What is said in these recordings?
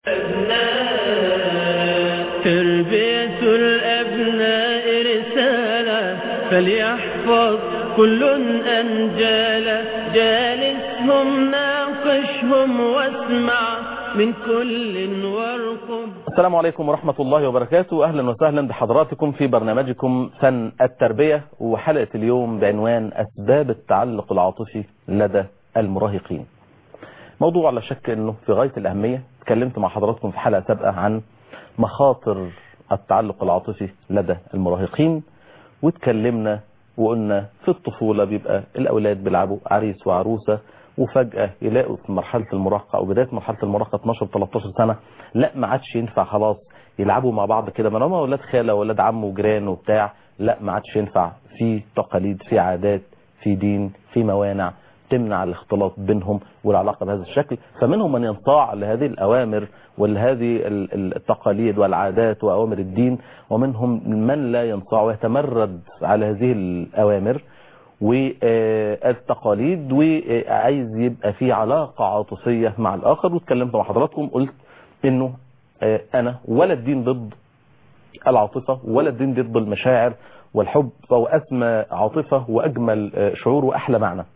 تربية الأبناء رسالة فليحفظ كل أنجالا جالسهم ناقشهم واسمع من كل وارقب السلام عليكم ورحمة الله وبركاته أهلا وسهلا بحضراتكم في برنامجكم فن التربية وحلقة اليوم بعنوان أسباب التعلق العاطفي لدى المراهقين موضوع لا شك أنه في غاية الأهمية تكلمت مع حضراتكم في حلقة سابقة عن مخاطر التعلق العاطفي لدى المراهقين وتكلمنا وقلنا في الطفولة بيبقى الأولاد بيلعبوا عريس وعروسة وفجأة يلاقوا في مرحلة المراهقة أو بداية مرحلة المراهقة 12-13 سنة لا ما عادش ينفع خلاص يلعبوا مع بعض كده ما هم أولاد خالة وأولاد عم وجيران وبتاع لا ما عادش ينفع في تقاليد في عادات في دين في موانع تمنع الاختلاط بينهم والعلاقة بهذا الشكل فمنهم من ينصاع لهذه الأوامر ولهذه التقاليد والعادات وأوامر الدين ومنهم من لا ينصاع ويتمرد على هذه الأوامر والتقاليد وعايز يبقى في علاقة عاطفية مع الآخر واتكلمت مع حضراتكم قلت انه انا ولا الدين ضد العاطفة ولا الدين ضد المشاعر والحب فهو أسمى عاطفة وأجمل شعور وأحلى معنى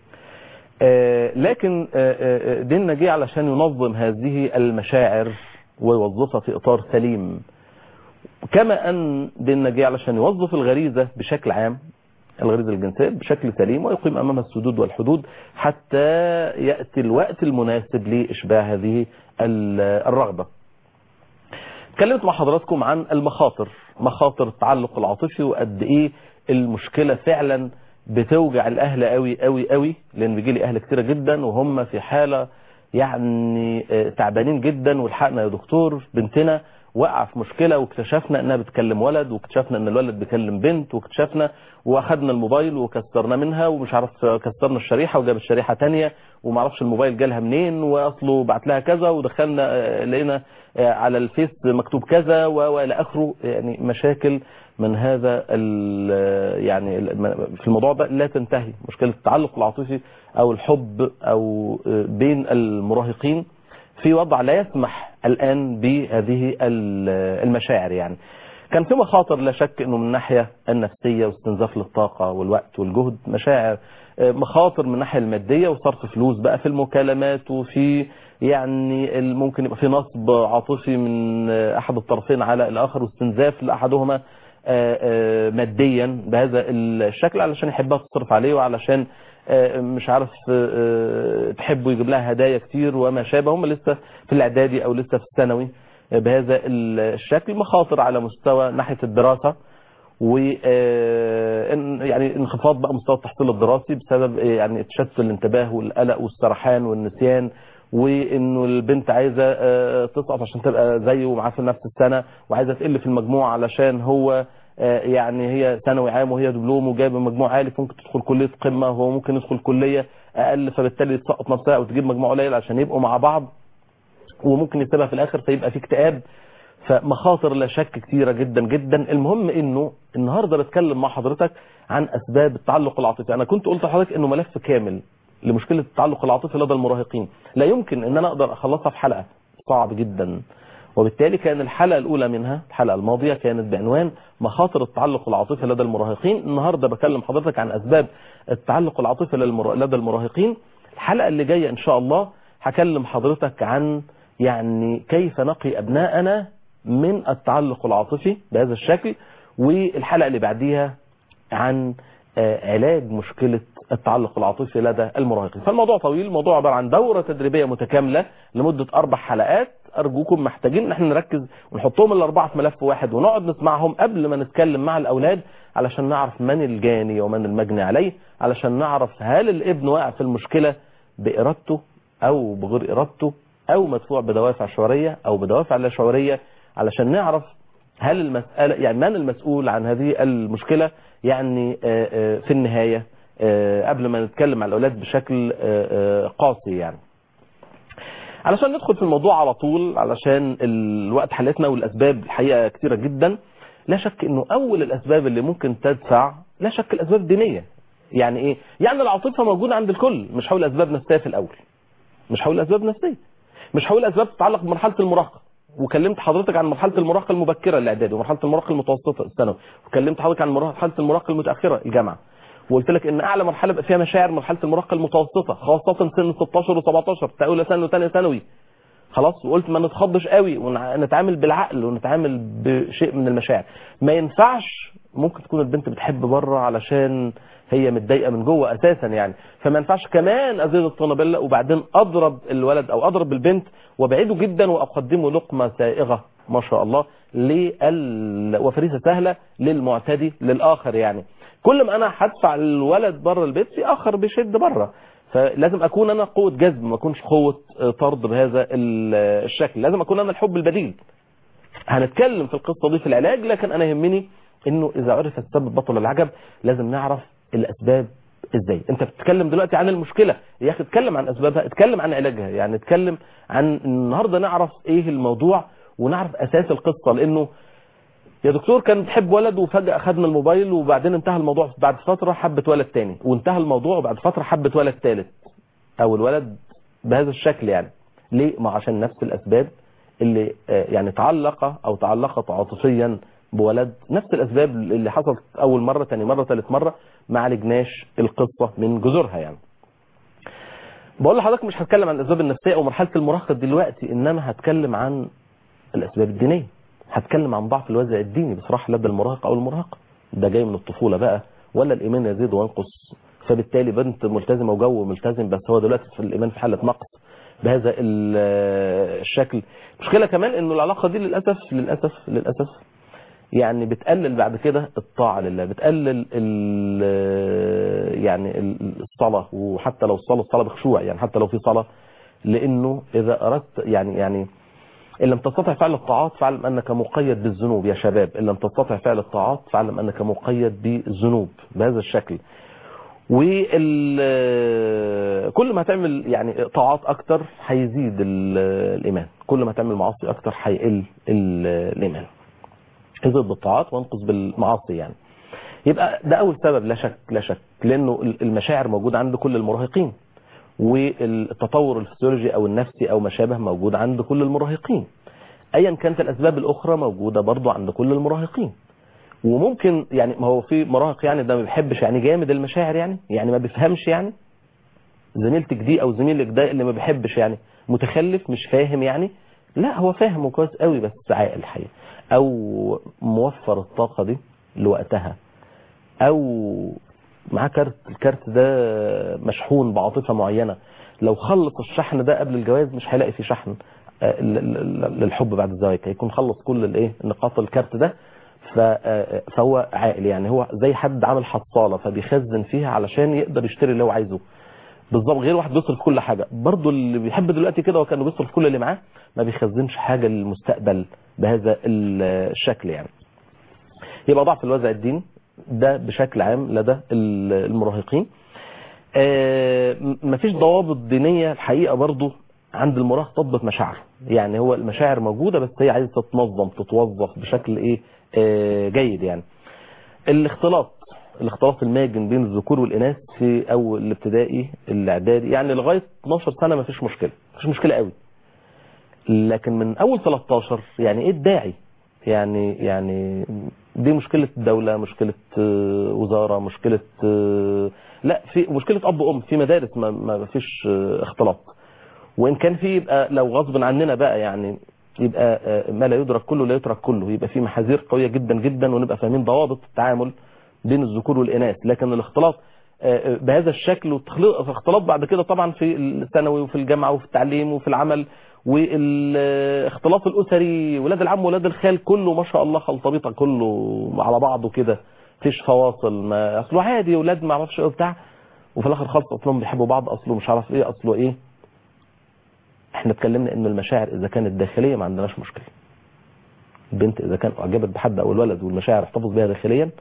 لكن ديننا جه علشان ينظم هذه المشاعر ويوظفها في إطار سليم كما أن ديننا جه علشان يوظف الغريزة بشكل عام الغريزة الجنسية بشكل سليم ويقيم أمامها السدود والحدود حتى يأتي الوقت المناسب لإشباع هذه الرغبة تكلمت مع حضراتكم عن المخاطر مخاطر التعلق العاطفي وقد إيه المشكلة فعلا بتوجع الأهل قوي قوي قوي لأن بيجي لي أهل كتيرة جدا وهم في حالة يعني تعبانين جدا والحقنا يا دكتور بنتنا وقع في مشكلة واكتشفنا انها بتكلم ولد واكتشفنا ان الولد بيكلم بنت واكتشفنا واخدنا الموبايل وكسرنا منها ومش عارف كسرنا الشريحة وجاب الشريحة تانية وما عرفش الموبايل جالها منين واصله بعت لها كذا ودخلنا لقينا على الفيس مكتوب كذا والى اخره يعني مشاكل من هذا يعني في الموضوع ده لا تنتهي مشكلة التعلق العاطفي او الحب او بين المراهقين في وضع لا يسمح الآن بهذه المشاعر يعني كان في مخاطر لا شك انه من الناحية النفسية واستنزاف للطاقة والوقت والجهد مشاعر مخاطر من الناحية المادية وصرف فلوس بقى في المكالمات وفي يعني ممكن يبقى في نصب عاطفي من احد الطرفين على الاخر واستنزاف لاحدهما ماديا بهذا الشكل علشان يحبها تصرف عليه وعلشان مش عارف تحبوا يجيب لها هدايا كتير وما شابه هم لسه في الاعدادي او لسه في الثانوي بهذا الشكل مخاطر على مستوى ناحية الدراسة و يعني انخفاض بقى مستوى التحصيل الدراسي بسبب يعني تشتت الانتباه والقلق والسرحان والنسيان وانه البنت عايزة تسقط عشان تبقى زيه ومعاه في نفس السنة وعايزة تقل في المجموع علشان هو يعني هي ثانوي عام وهي دبلوم وجايبه مجموع عالي فممكن تدخل كليه قمه وهو ممكن يدخل كليه اقل فبالتالي تسقط نفسها او تجيب مجموع قليل عشان يبقوا مع بعض وممكن يسيبها في الاخر فيبقى في اكتئاب فمخاطر لا شك كثيره جدا جدا المهم انه النهارده بتكلم مع حضرتك عن اسباب التعلق العاطفي انا كنت قلت لحضرتك انه ملف كامل لمشكله التعلق العاطفي لدى المراهقين لا يمكن ان انا اقدر اخلصها في حلقه صعب جدا وبالتالي كان الحلقة الأولى منها الحلقة الماضية كانت بعنوان مخاطر التعلق العاطفي لدى المراهقين النهاردة بكلم حضرتك عن أسباب التعلق العاطفي لدى المراهقين الحلقة اللي جاية إن شاء الله هكلم حضرتك عن يعني كيف نقي أبناءنا من التعلق العاطفي بهذا الشكل والحلقة اللي بعديها عن علاج مشكلة التعلق العاطفي لدى المراهقين فالموضوع طويل الموضوع عبارة عن دورة تدريبية متكاملة لمدة أربع حلقات أرجوكم محتاجين ان احنا نركز ونحطهم الأربعة في ملف واحد ونقعد نسمعهم قبل ما نتكلم مع الأولاد علشان نعرف من الجاني ومن المجني عليه علشان نعرف هل الابن واقع في المشكلة بإرادته أو بغير إرادته أو مدفوع بدوافع شعورية أو بدوافع لا شعورية علشان نعرف هل المسألة يعني من المسؤول عن هذه المشكلة يعني في النهاية قبل ما نتكلم على الأولاد بشكل قاسي يعني علشان ندخل في الموضوع على طول علشان الوقت حلقتنا والأسباب الحقيقة كثيرة جدا لا شك انه اول الاسباب اللي ممكن تدفع لا شك الاسباب الدينية يعني ايه يعني العاطفة موجودة عند الكل مش هقول اسباب نفسية في الاول مش هقول اسباب نفسية مش هقول اسباب تتعلق بمرحله المراهقه وكلمت حضرتك عن مرحله المراهقه المبكره الاعدادي ومرحله المراهقه المتوسطه الثانوي وكلمت حضرتك عن مرحله المراهقه المتاخره الجامعه وقلت لك ان اعلى مرحله بقى فيها مشاعر مرحله المراهقه المتوسطه خاصه سن 16 و17 اولى ثانوي وثانيه ثانوي خلاص وقلت ما نتخضش قوي ونتعامل بالعقل ونتعامل بشيء من المشاعر ما ينفعش ممكن تكون البنت بتحب بره علشان هي متضايقه من جوه اساسا يعني فما ينفعش كمان ازيد الطنابله وبعدين اضرب الولد او اضرب البنت وابعده جدا واقدمه لقمه سائغه ما شاء الله لل... وفريسه سهله للمعتدي للاخر يعني كل ما انا هدفع الولد بره البيت في اخر بيشد بره فلازم اكون انا قوه جذب ما اكونش قوه طرد بهذا الشكل لازم اكون انا الحب البديل هنتكلم في القصه دي في العلاج لكن انا يهمني انه اذا عرف السبب بطل العجب لازم نعرف الاسباب ازاي انت بتتكلم دلوقتي عن المشكله يا اخي اتكلم عن اسبابها اتكلم عن علاجها يعني اتكلم عن النهارده نعرف ايه الموضوع ونعرف اساس القصه لانه يا دكتور كان بتحب ولد وفجأة خدنا الموبايل وبعدين انتهى الموضوع بعد فترة حبت ولد تاني وانتهى الموضوع وبعد فترة حبت ولد تالت او الولد بهذا الشكل يعني ليه ما عشان نفس الاسباب اللي يعني تعلق او تعلقت عاطفيا بولد نفس الاسباب اللي حصلت اول مرة تاني مرة ثالث مرة ما عالجناش القصة من جذورها يعني بقول لحضرتك مش هتكلم عن الاسباب النفسية او مرحلة المراهقة دلوقتي انما هتكلم عن الاسباب الدينية هتكلم عن ضعف الوازع الديني بصراحة لدى المراهق او المراهقة ده جاي من الطفولة بقى ولا الايمان يزيد وينقص فبالتالي بنت ملتزمة وجو ملتزم بس هو دلوقتي في الايمان في حالة نقص بهذا الشكل مشكلة كمان انه العلاقة دي للأسف للأسف للأسف يعني بتقلل بعد كده الطاعة لله بتقلل يعني الصلاة وحتى لو الصلاة الصلاة بخشوع يعني حتى لو في صلاة لانه اذا اردت يعني يعني إن لم تستطع فعل الطاعات فاعلم أنك مقيد بالذنوب يا شباب إن لم تستطع فعل الطاعات فاعلم أنك مقيد بالذنوب بهذا الشكل وكل ما تعمل يعني طاعات أكتر هيزيد الإيمان كل ما تعمل معاصي أكتر هيقل الإيمان ازد بالطاعات وانقص بالمعاصي يعني يبقى ده أول سبب لا شك لا شك لأنه المشاعر موجودة عند كل المراهقين والتطور الفسيولوجي او النفسي او ما شابه موجود عند كل المراهقين ايا كانت الاسباب الاخرى موجوده برضو عند كل المراهقين وممكن يعني ما هو في مراهق يعني ده ما بيحبش يعني جامد المشاعر يعني يعني ما بيفهمش يعني زميلتك دي او زميلك ده اللي ما بيحبش يعني متخلف مش فاهم يعني لا هو فاهم كويس قوي بس عاقل الحقيقه او موفر الطاقه دي لوقتها او معاه كارت الكارت ده مشحون بعاطفة معينة لو خلص الشحن ده قبل الجواز مش هيلاقي في شحن للحب بعد الزواج هيكون خلص كل الايه نقاط الكارت ده فهو عاقل يعني هو زي حد عامل حصالة فبيخزن فيها علشان يقدر يشتري اللي هو عايزه بالظبط غير واحد بيصرف كل حاجة برضه اللي بيحب دلوقتي كده وكانه بيصرف كل اللي معاه ما بيخزنش حاجة للمستقبل بهذا الشكل يعني يبقى ضعف الوازع الديني ده بشكل عام لدى المراهقين مفيش ضوابط دينية الحقيقة برضو عند المراهق تضبط مشاعره يعني هو المشاعر موجودة بس هي عايزة تتنظم تتوظف بشكل ايه جيد يعني الاختلاط الاختلاط الماجن بين الذكور والاناث في اول الابتدائي الاعدادي يعني لغاية 12 سنة مفيش مشكلة مفيش مشكلة قوي لكن من اول 13 يعني ايه الداعي يعني يعني دي مشكلة الدولة مشكلة وزارة مشكلة لا في مشكلة أب وأم في مدارس ما, ما فيش اختلاط وإن كان في يبقى لو غصب عننا بقى يعني يبقى ما لا يدرك كله لا يترك كله يبقى في محاذير قوية جدا جدا ونبقى فاهمين ضوابط التعامل بين الذكور والإناث لكن الاختلاط بهذا الشكل والاختلاط بعد كده طبعا في الثانوي وفي الجامعة وفي التعليم وفي العمل والاختلاط الاسري ولاد العم ولاد الخال كله ما شاء الله خلطبيطه كله على بعضه كده مفيش فواصل ما اصله عادي ولاد ما اعرفش ايه وبتاع وفي الاخر خالص اصلهم بيحبوا بعض اصله مش عارف ايه اصله ايه احنا اتكلمنا ان المشاعر اذا كانت داخليه ما عندناش مشكله البنت اذا كان اعجبت بحد او الولد والمشاعر احتفظ بها داخليا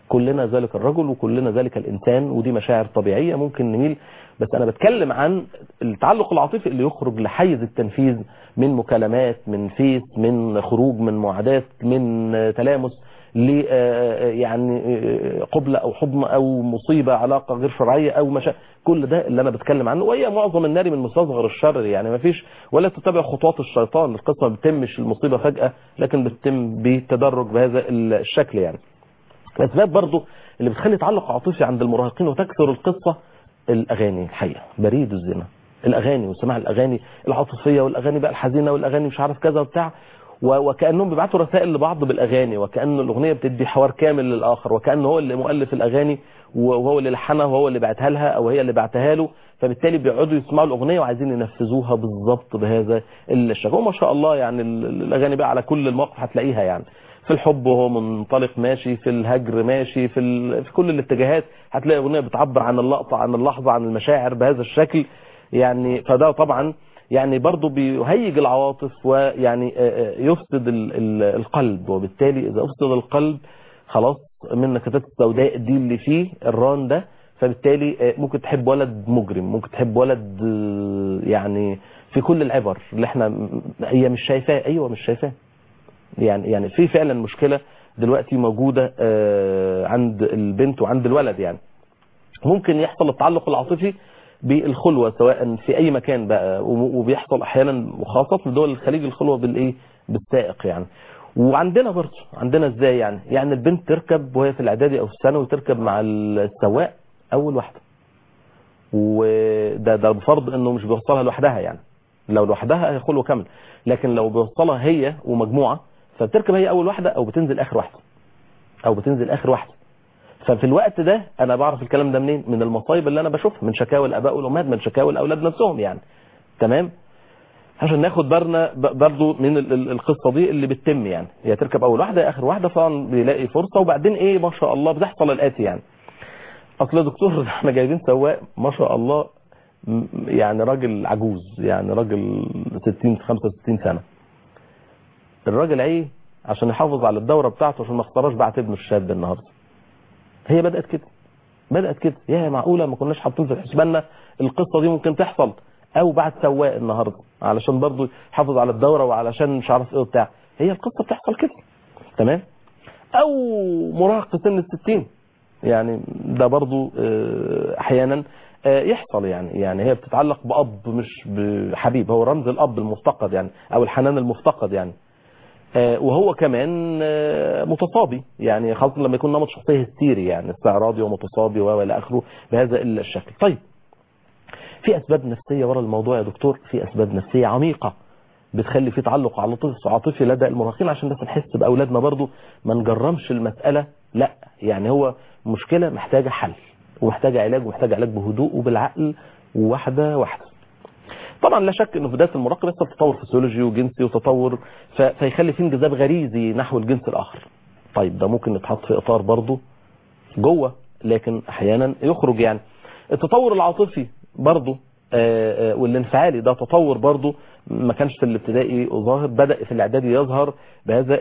كلنا ذلك الرجل وكلنا ذلك الانسان ودي مشاعر طبيعيه ممكن نميل بس انا بتكلم عن التعلق العاطفي اللي يخرج لحيز التنفيذ من مكالمات من فيس من خروج من معادات من تلامس ل يعني قبلة او حضن او مصيبة علاقة غير شرعية او مشا كل ده اللي انا بتكلم عنه وهي معظم النار من مستصغر الشر يعني ما فيش ولا تتبع خطوات الشيطان القصة ما بتتمش المصيبة فجأة لكن بتتم بتدرج بهذا الشكل يعني الاسباب برضو اللي بتخلي تعلق عاطفي عند المراهقين وتكثر القصة الاغاني الحقيقة بريد الزنا الاغاني وسماع الاغاني العاطفية والاغاني بقى الحزينة والاغاني مش عارف كذا وبتاع وكأنهم بيبعتوا رسائل لبعض بالأغاني وكأن الأغنية بتدي حوار كامل للآخر وكأن هو اللي مؤلف الأغاني وهو اللي لحنها وهو اللي بعتها لها أو هي اللي بعتها له فبالتالي بيقعدوا يسمعوا الأغنية وعايزين ينفذوها بالظبط بهذا الشكل وما شاء الله يعني الأغاني بقى على كل المواقف هتلاقيها يعني في الحب وهو منطلق ماشي في الهجر ماشي في, ال... في كل الاتجاهات هتلاقي أغنية بتعبر عن اللقطة عن اللحظة عن المشاعر بهذا الشكل يعني فده طبعا يعني برضه بيهيج العواطف ويعني يفسد القلب وبالتالي إذا أفسد القلب خلاص من النكتات السوداء دي اللي فيه الران ده فبالتالي ممكن تحب ولد مجرم ممكن تحب ولد يعني في كل العبر اللي احنا هي مش شايفاه ايوه مش شايفاه يعني يعني في فعلا مشكله دلوقتي موجوده عند البنت وعند الولد يعني ممكن يحصل التعلق العاطفي بالخلوة سواء في اي مكان بقى وبيحصل احيانا وخاصة في دول الخليج الخلوة بالايه بالسائق يعني وعندنا برضه عندنا ازاي يعني يعني البنت تركب وهي في الاعدادي او في الثانوي تركب مع السواق اول واحدة وده ده بفرض انه مش بيوصلها لوحدها يعني لو لوحدها هي خلوة كامل لكن لو بيوصلها هي ومجموعة فبتركب هي اول واحدة او بتنزل اخر واحدة او بتنزل اخر واحدة ففي الوقت ده انا بعرف الكلام ده منين من المصايب اللي انا بشوفها من شكاوى الاباء والامهات من شكاوى الاولاد نفسهم يعني تمام عشان ناخد بالنا برضو من القصة دي اللي بتتم يعني هي تركب اول واحدة يا اخر واحدة طبعا بيلاقي فرصة وبعدين ايه ما شاء الله بتحصل الاتي يعني اصل يا دكتور احنا جايبين سواق ما شاء الله يعني راجل عجوز يعني راجل 60 65 سنة الراجل ايه عشان يحافظ على الدورة بتاعته عشان ما اختارش بعت ابنه الشاب النهارده هي بدأت كده بدأت كده يا معقولة ما كناش حاطين في حسباننا القصة دي ممكن تحصل او بعد سواق النهاردة علشان برضو يحافظ على الدورة وعلشان مش عارف ايه وبتاع هي القصة بتحصل كده تمام او مراهق في سن الستين يعني ده برضو احيانا يحصل يعني يعني هي بتتعلق بأب مش بحبيب هو رمز الأب المفتقد يعني أو الحنان المفتقد يعني وهو كمان متصابي يعني خاصة لما يكون نمط شخصية هستيري يعني استعراضي ومتصابي والى اخره بهذا الشكل طيب في اسباب نفسية ورا الموضوع يا دكتور في اسباب نفسية عميقة بتخلي في تعلق عاطفي لدى المراهقين عشان بس نحس باولادنا برضو ما نجرمش المسألة لا يعني هو مشكلة محتاجة حل ومحتاجة علاج ومحتاجة علاج بهدوء وبالعقل وواحدة واحدة طبعا لا شك انه في بدايه المراهقه بيحصل تطور فسيولوجي وجنسي وتطور فيخلي في انجذاب غريزي نحو الجنس الاخر طيب ده ممكن يتحط في اطار برضه جوه لكن احيانا يخرج يعني التطور العاطفي برضه والانفعالي ده تطور برضه ما كانش في الابتدائي ظاهر بدا في الاعدادي يظهر بهذا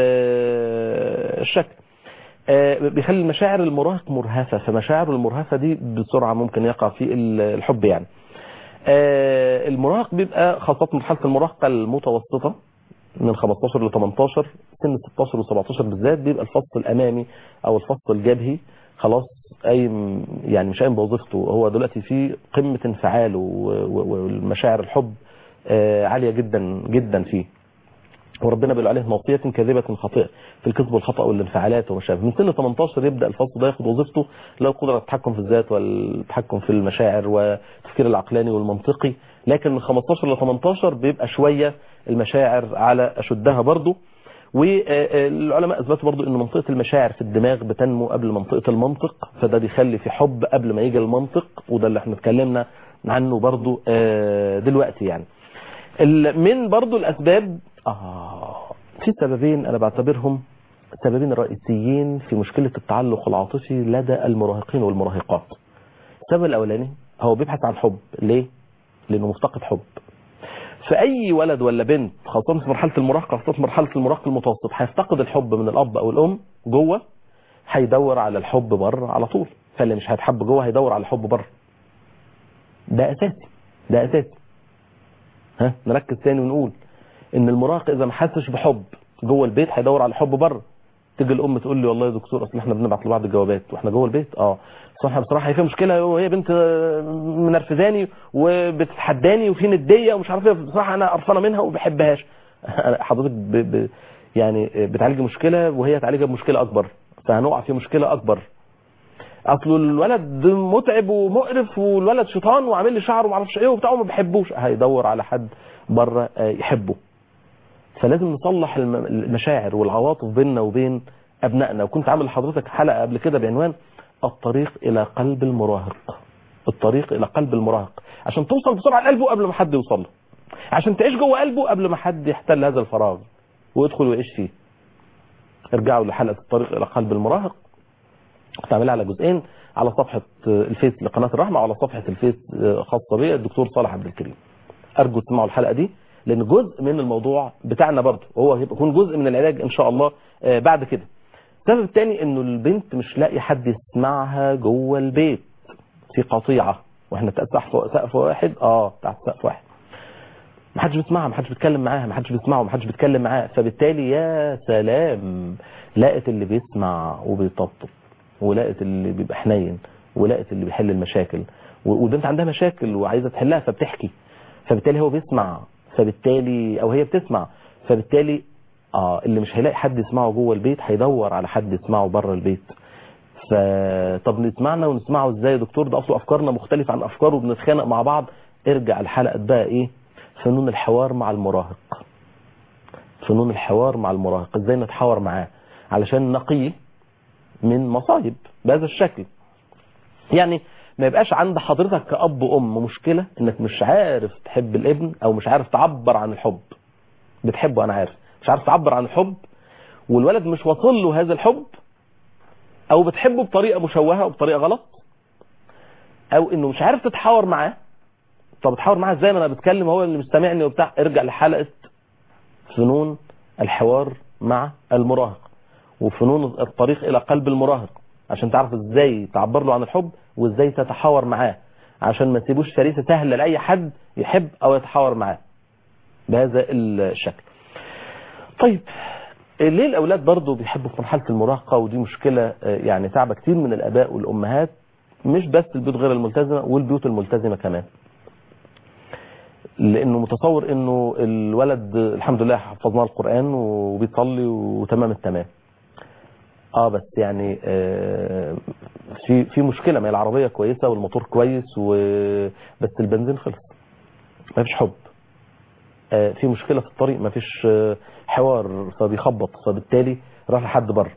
الشكل بيخلي المشاعر المراهق مرهفه فمشاعره المرهفه دي بسرعه ممكن يقع في الحب يعني المراهق بيبقى خاصة مرحلة المراهقة المتوسطة من 15 ل 18 سن 16 و 17 بالذات بيبقى الفصل الأمامي أو الفصل الجبهي خلاص قايم يعني مش قايم بوظيفته هو دلوقتي في قمة انفعاله والمشاعر الحب عالية جدا جدا فيه وربنا بيقول عليه موصية كاذبة خاطئة في الكذب والخطأ والانفعالات وما شابه من سن 18 يبدأ الفصل ده ياخد وظيفته له قدرة على التحكم في الذات والتحكم في المشاعر والتفكير العقلاني والمنطقي لكن من 15 ل 18 بيبقى شوية المشاعر على أشدها برضه والعلماء اثبتوا برضو ان منطقة المشاعر في الدماغ بتنمو قبل منطقة المنطق فده بيخلي في حب قبل ما يجي المنطق وده اللي احنا اتكلمنا عنه برضو دلوقتي يعني من برضو الاسباب آه في سببين أنا بعتبرهم سببين رئيسيين في مشكلة التعلق العاطفي لدى المراهقين والمراهقات السبب الأولاني هو بيبحث عن حب ليه؟ لأنه مفتقد حب فأي ولد ولا بنت خاصة في مرحلة المراهقة خاصة في مرحلة المراهقة المتوسط هيفتقد الحب من الأب أو الأم جوه هيدور على الحب بره على طول فاللي مش هيتحب جوه هيدور على الحب بره ده اساسي ده اساسي ها نركز تاني ونقول ان المراهق اذا ما حسش بحب جوه البيت هيدور على الحب بره تيجي الام تقول لي والله يا دكتور اصل احنا بنبعت لبعض الجوابات واحنا جوه البيت اه صراحه بصراحه هي فيها مشكله وهي بنت منرفزاني وبتتحداني وفي نديه ومش عارف ايه بصراحه انا قرفانه منها وما بحبهاش حضرتك ب... ب... يعني بتعالج مشكله وهي تعالجها بمشكله اكبر فهنقع في مشكله اكبر اصل الولد متعب ومقرف والولد شيطان وعامل لي شعره وما اعرفش ايه وبتاع وما بحبوش هيدور على حد بره يحبه فلازم نصلح المشاعر والعواطف بيننا وبين ابنائنا وكنت عامل لحضرتك حلقه قبل كده بعنوان الطريق الى قلب المراهق الطريق الى قلب المراهق عشان توصل بسرعه لقلبه قبل ما حد يوصل له عشان تعيش جوه قلبه قبل ما حد يحتل هذا الفراغ ويدخل ويعيش فيه ارجعوا لحلقه الطريق الى قلب المراهق كنت عاملها على جزئين على صفحه الفيس لقناه الرحمه وعلى صفحه الفيس خاصه بيا الدكتور صالح عبد الكريم ارجو تسمعوا الحلقه دي لان جزء من الموضوع بتاعنا برضه وهو يكون جزء من العلاج ان شاء الله بعد كده السبب الثاني انه البنت مش لاقي حد يسمعها جوه البيت في قطيعه واحنا تحت سقف واحد اه تحت سقف واحد ما حدش بيسمعها ما حدش بيتكلم معاها ما حدش بيسمعه ما حدش بيتكلم معاه فبالتالي يا سلام لقت اللي بيسمع وبيطبطب ولقت اللي بيبقى حنين ولقت اللي بيحل المشاكل والبنت عندها مشاكل وعايزه تحلها فبتحكي فبالتالي هو بيسمع فبالتالي او هي بتسمع فبالتالي اه اللي مش هيلاقي حد يسمعه جوه البيت هيدور على حد يسمعه بره البيت فطب نسمعنا ونسمعه ازاي يا دكتور ده اصله افكارنا مختلفه عن افكاره وبنتخانق مع بعض ارجع لحلقه بقى ايه فنون الحوار مع المراهق فنون الحوار مع المراهق ازاي نتحاور معاه علشان نقيه من مصايب بهذا الشكل يعني ما يبقاش عند حضرتك كأب وأم مشكلة انك مش عارف تحب الابن او مش عارف تعبر عن الحب بتحبه انا عارف مش عارف تعبر عن الحب والولد مش واصل له هذا الحب او بتحبه بطريقة مشوهة او بطريقة غلط او انه مش عارف تتحاور معاه طب تحاور معاه ازاي ما انا بتكلم هو اللي مستمعني وبتاع ارجع لحلقة فنون الحوار مع المراهق وفنون الطريق الى قلب المراهق عشان تعرف ازاي تعبر له عن الحب وازاي تتحاور معاه عشان ما تسيبوش فريسه سهله لاي حد يحب او يتحاور معاه بهذا الشكل طيب ليه الاولاد برضو بيحبوا في مرحله المراهقه ودي مشكله يعني تعب كتير من الاباء والامهات مش بس البيوت غير الملتزمه والبيوت الملتزمه كمان لانه متصور انه الولد الحمد لله حفظناه القران وبيصلي وتمام التمام اه بس يعني آه في في مشكله ما هي العربيه كويسه والموتور كويس وبس البنزين خلص ما فيش حب آه في مشكله في الطريق ما فيش آه حوار فبيخبط فبالتالي راح لحد بره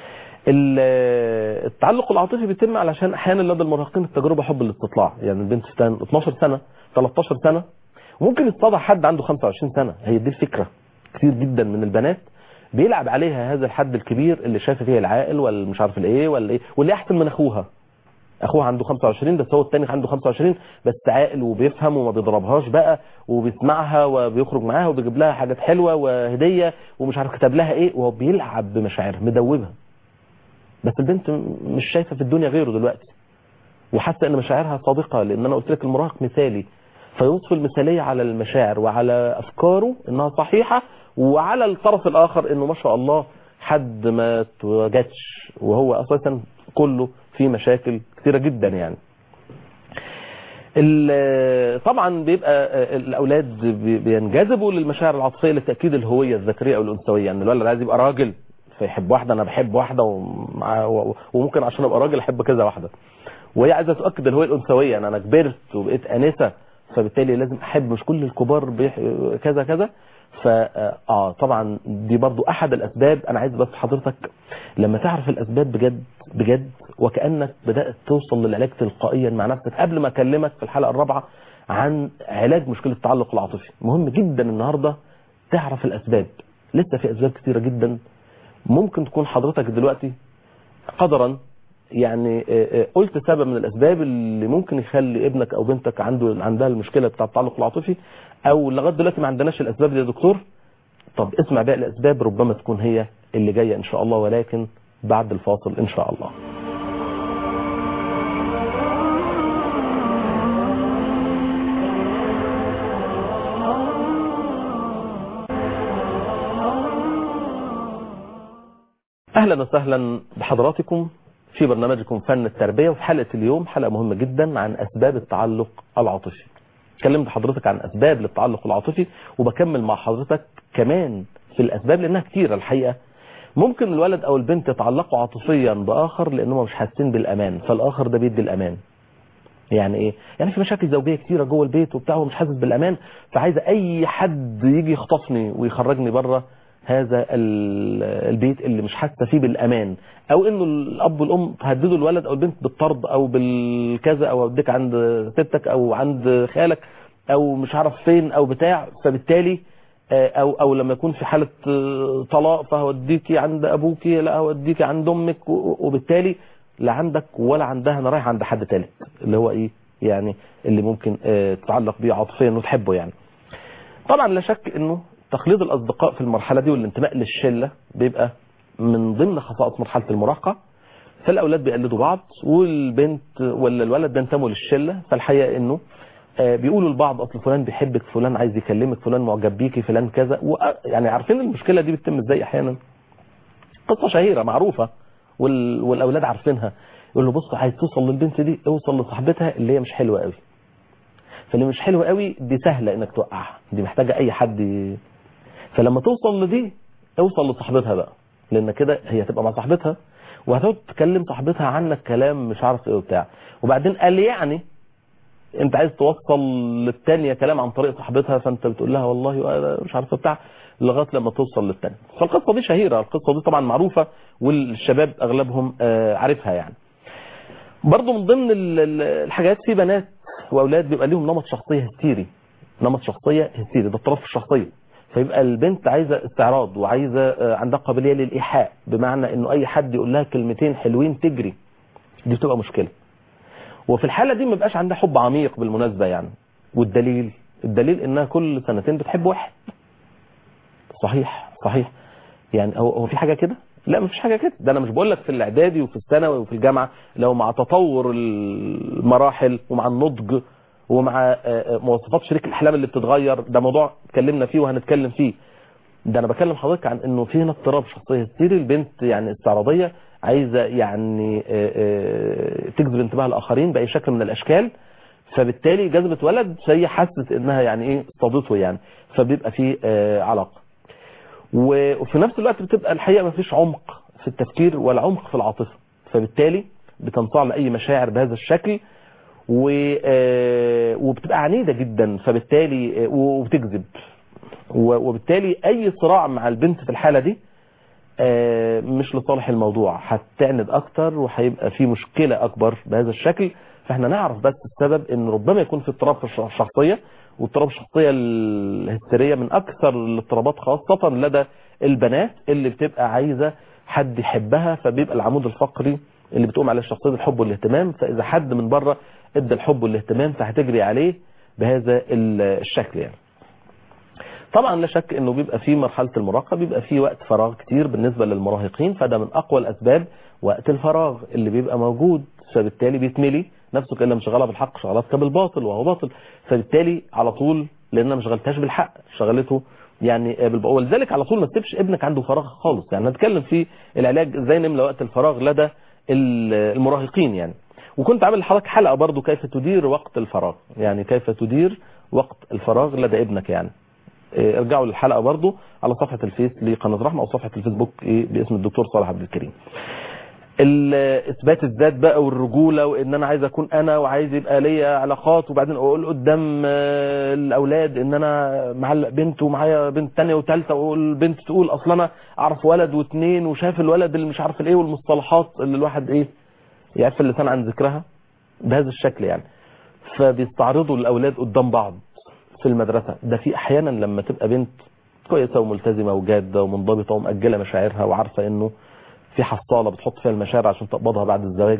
التعلق العاطفي بيتم علشان احيانا لدى المراهقين التجربه حب الاستطلاع يعني البنت في 12 سنه 13 سنه وممكن يتضح حد عنده 25 سنه هي دي الفكره كتير جدا من البنات بيلعب عليها هذا الحد الكبير اللي شايفه فيه العاقل ولا مش عارف الايه ولا ايه واللي احسن من اخوها اخوها عنده 25 بس هو التاني عنده 25 بس عاقل وبيفهم وما بيضربهاش بقى وبيسمعها وبيخرج معاها وبيجيب لها حاجات حلوه وهديه ومش عارف كتب لها ايه وهو بيلعب بمشاعرها مدوبها بس البنت مش شايفه في الدنيا غيره دلوقتي وحاسه ان مشاعرها صادقه لان انا قلت لك المراهق مثالي فيضفي المثاليه على المشاعر وعلى افكاره انها صحيحه وعلى الطرف الاخر انه ما شاء الله حد ما توجدش وهو اساسا كله فيه مشاكل كثيره جدا يعني طبعا بيبقى الاولاد بينجذبوا للمشاعر العاطفيه لتاكيد الهويه الذكريه او الانثويه يعني الولد عايز يبقى راجل فيحب واحده انا بحب واحده وممكن عشان ابقى راجل احب كذا واحده وهي عايزه تؤكد الهويه الانثويه يعني انا كبرت وبقيت انسه فبالتالي لازم احب مش كل الكبار بيح... كذا كذا ف اه طبعا دي برضو احد الاسباب انا عايز بس حضرتك لما تعرف الاسباب بجد بجد وكانك بدات توصل للعلاج تلقائيا مع نفسك قبل ما اكلمك في الحلقه الرابعه عن علاج مشكله التعلق العاطفي مهم جدا النهارده تعرف الاسباب لسه في اسباب كثيره جدا ممكن تكون حضرتك دلوقتي قدرا يعني قلت سبب من الاسباب اللي ممكن يخلي ابنك او بنتك عنده عندها المشكله بتاع التعلق العاطفي او لغايه دلوقتي ما عندناش الاسباب دي يا دكتور طب اسمع بقى الاسباب ربما تكون هي اللي جايه ان شاء الله ولكن بعد الفاصل ان شاء الله اهلا وسهلا بحضراتكم في برنامجكم فن التربية وفي حلقة اليوم حلقة مهمة جدا عن اسباب التعلق العاطفي اتكلمت حضرتك عن اسباب للتعلق العاطفي وبكمل مع حضرتك كمان في الاسباب لانها كتيرة الحقيقة ممكن الولد او البنت يتعلقوا عاطفيا باخر لانهم مش حاسين بالامان فالاخر ده بيدي الامان يعني ايه يعني في مشاكل زوجيه كتيره جوه البيت وبتاع ومش حاسس بالامان فعايز اي حد يجي يخطفني ويخرجني بره هذا البيت اللي مش حاسه فيه بالامان او انه الاب والام تهددوا الولد او البنت بالطرد او بالكذا او اوديك عند ستك او عند خالك او مش عارف فين او بتاع فبالتالي او او لما يكون في حاله طلاق فهوديكي عند ابوكي لا هوديكي عند امك وبالتالي لا عندك ولا عندها انا رايح عند حد ثالث اللي هو ايه يعني اللي ممكن تتعلق بيه عاطفيا وتحبه يعني طبعا لا شك انه تقليد الاصدقاء في المرحله دي والانتماء للشله بيبقى من ضمن خصائص مرحله المراهقه فالاولاد بيقلدوا بعض والبنت ولا الولد بينتموا للشله فالحقيقه انه بيقولوا لبعض اصل فلان بيحبك فلان عايز يكلمك فلان معجب بيكي فلان كذا يعني عارفين المشكله دي بتتم ازاي احيانا قصه شهيره معروفه وال... والاولاد عارفينها يقول له بص عايز توصل للبنت دي اوصل لصاحبتها اللي هي مش حلوه قوي فاللي مش حلوه قوي دي سهله انك توقعها دي محتاجه اي حد ي... فلما توصل لدي اوصل لصاحبتها بقى لان كده هي تبقى مع صاحبتها وهتقعد تكلم صاحبتها عنك كلام مش عارف ايه وبتاع وبعدين قال يعني انت عايز توصل للتانية كلام عن طريق صاحبتها فانت بتقول لها والله مش عارف بتاع لغايه لما توصل للتانية فالقصه دي شهيره القصه دي طبعا معروفه والشباب اغلبهم عارفها يعني برضو من ضمن الحاجات في بنات واولاد بيبقى ليهم نمط شخصيه هستيري نمط شخصيه هستيري ده اضطراب في الشخصيه فيبقى البنت عايزه استعراض وعايزه عندها قابليه للايحاء بمعنى انه اي حد يقول لها كلمتين حلوين تجري دي بتبقى مشكله وفي الحالة دي ما بقاش عندها حب عميق بالمناسبة يعني والدليل الدليل انها كل سنتين بتحب واحد صحيح صحيح يعني هو هو في حاجة كده لا مفيش حاجة كده ده انا مش بقول لك في الاعدادي وفي الثانوي وفي الجامعة لو مع تطور المراحل ومع النضج ومع مواصفات شريك الاحلام اللي بتتغير ده موضوع اتكلمنا فيه وهنتكلم فيه ده انا بكلم حضرتك عن انه في هنا اضطراب شخصيه هستيري البنت يعني استعراضيه عايزه يعني تجذب انتباه الاخرين باي شكل من الاشكال فبالتالي جذبت ولد فهي حست انها يعني ايه اصطادته يعني فبيبقى في علاقه وفي نفس الوقت بتبقى الحقيقه ما فيش عمق في التفكير ولا عمق في العاطفه فبالتالي بتنصاع لاي مشاعر بهذا الشكل وبتبقى عنيده جدا فبالتالي وبتكذب وبالتالي اي صراع مع البنت في الحاله دي مش لصالح الموضوع هتعند اكتر وهيبقى في مشكله اكبر بهذا الشكل فاحنا نعرف بس السبب ان ربما يكون في اضطراب في الشخصيه واضطراب الشخصيه الهستيريه من اكثر الاضطرابات خاصه لدى البنات اللي بتبقى عايزه حد يحبها فبيبقى العمود الفقري اللي بتقوم عليه الشخصيه الحب والاهتمام فاذا حد من بره ادى الحب والاهتمام فهتجري عليه بهذا الشكل يعني طبعا لا شك انه بيبقى في مرحله المراهقه بيبقى في وقت فراغ كتير بالنسبه للمراهقين فده من اقوى الاسباب وقت الفراغ اللي بيبقى موجود فبالتالي بيتملي نفسه كان مشغلها بالحق شغلتك بالباطل وهو باطل فبالتالي على طول لان ما شغلتهاش بالحق شغلته يعني بالباطل ولذلك على طول ما تسيبش ابنك عنده فراغ خالص يعني نتكلم في العلاج ازاي نملى وقت الفراغ لدى المراهقين يعني وكنت عامل لحضرتك حلقه برضو كيف تدير وقت الفراغ يعني كيف تدير وقت الفراغ لدى ابنك يعني ارجعوا للحلقه برضو على صفحه الفيس لقناه رحمه او صفحه الفيسبوك باسم الدكتور صالح عبد الكريم اثبات الذات بقى والرجوله وان انا عايز اكون انا وعايز يبقى ليا علاقات وبعدين اقول قدام الاولاد ان انا معلق بنت ومعايا بنت ثانيه وثالثه واقول بنت تقول اصل انا اعرف ولد واثنين وشاف الولد اللي مش عارف الايه والمصطلحات اللي الواحد ايه يعرف اللسان عن ذكرها بهذا الشكل يعني فبيستعرضوا الاولاد قدام بعض في المدرسة ده في احيانا لما تبقى بنت كويسة وملتزمة وجادة ومنضبطة ومأجلة مشاعرها وعارفة انه في حصالة بتحط فيها المشاعر عشان تقبضها بعد الزواج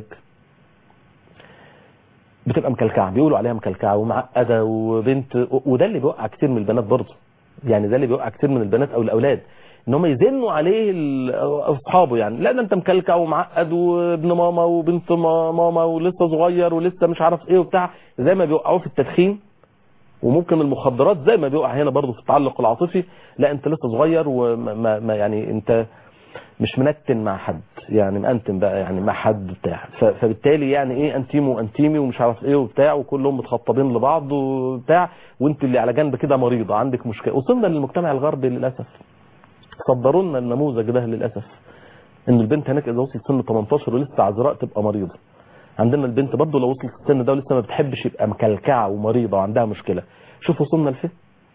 بتبقى مكلكعة بيقولوا عليها مكلكعة ومعقدة وبنت وده اللي بيوقع كتير من البنات برضه يعني ده اللي بيوقع كتير من البنات او الاولاد ان هم يزنوا عليه ال- اصحابه يعني لا ده انت مكلكع ومعقد وابن ماما وبنت ما- ماما ولسه صغير ولسه مش عارف ايه وبتاع زي ما بيوقعوه في التدخين وممكن المخدرات زي ما بيقع هنا برضه في التعلق العاطفي لا انت لسه صغير وما ما يعني انت مش منتن مع حد يعني مأنتن بقى يعني مع حد بتاع ف- فبالتالي يعني ايه انتيم وانتيمي ومش عارف ايه وبتاع وكلهم متخطبين لبعض وبتاع وانت اللي على جنب كده مريضه عندك مشكله وصلنا للمجتمع الغربي للاسف صدروا لنا النموذج ده للاسف ان البنت هناك اذا وصلت سن 18 ولسه عذراء تبقى مريضه عندنا البنت برضه لو وصلت السن ده ولسه ما بتحبش يبقى مكلكعه ومريضه وعندها مشكله شوف وصلنا لفين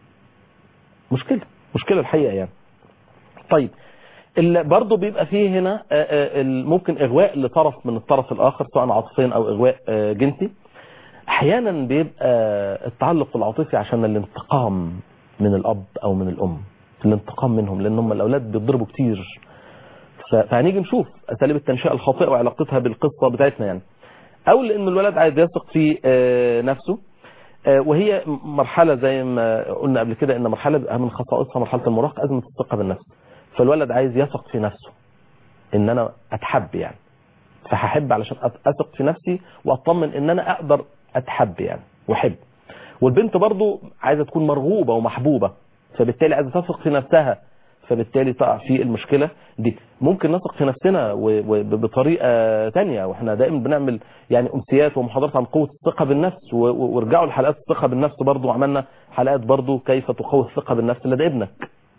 مشكله مشكله الحقيقه يعني طيب اللي برضه بيبقى فيه هنا آه، آه، ال- ممكن اغواء لطرف من الطرف الاخر سواء عاطفيا او اغواء آه، جنسي احيانا بيبقى التعلق العاطفي عشان الانتقام من الاب او من الام الانتقام منهم لان هم الاولاد بيتضربوا كتير ف- فهنيجي نشوف اساليب التنشئه الخاطئه وعلاقتها بالقصه بتاعتنا يعني او لان الولد عايز يثق في آه، نفسه آه، وهي مرحله زي ما قلنا قبل كده ان مرحله بقى من خصائصها مرحله المراهقه ازمه الثقه بالنفس فالولد عايز يثق في نفسه ان انا اتحب يعني فهحب علشان أت- اثق في نفسي واطمن ان انا اقدر اتحب يعني واحب والبنت برضو عايزه تكون مرغوبه ومحبوبه فبالتالي عايزه تثق في نفسها فبالتالي تقع في المشكله دي ممكن نثق في نفسنا و- و- بطريقه تانية واحنا دائما بنعمل يعني امسيات ومحاضرات عن قوه الثقه بالنفس و- و- وارجعوا لحلقات الثقه بالنفس برضو وعملنا حلقات برضو كيف تقوي الثقه بالنفس لدى ابنك